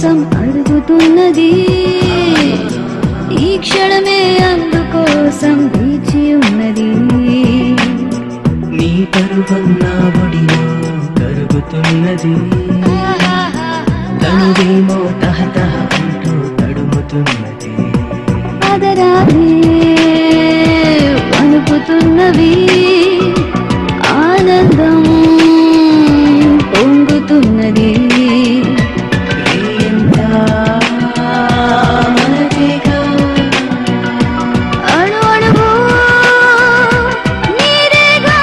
కోసం అడుగుతున్నది ఈ క్షణమే అందుకోసం వేచి ఉన్నది నీ పరువం నా ఒడిలో కరుగుతున్నది తనువేమో తహతహ అంటూ తడుముతున్నది అదరాలే వణుకుతున్నవి ఆనందం పొంగుతున్నది ప్రియంతా మనకేగా అణు అణువు నీరేగా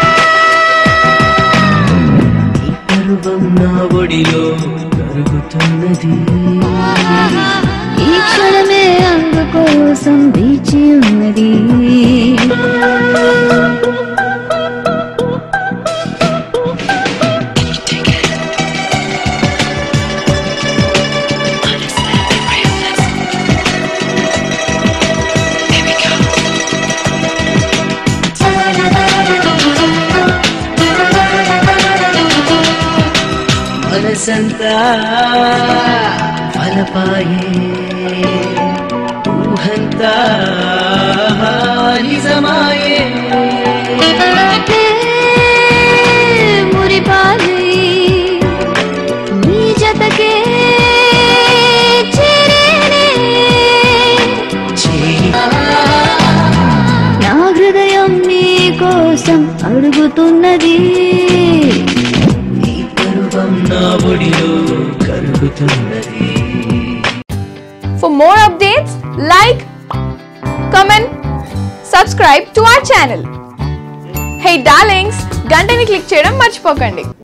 నీ పరువం నా ఒడిలో కరుగుతున్నది ఈ క్షణమే అందుకోసం వేచి ఉన్నది మనసంతా అలపాయే ఊహంతా నిజమాయే మురిపాలి నీ జతకే చేరేనే చేయి నా హృదయం నీ కోసం అడుగుతున్నది నీ పరువం నా ఒడిలో కరుగుతున్నది For more updates, like, comment, subscribe to our channel. Hey darlings, గంటని click చేయడం మర్చిపోకండి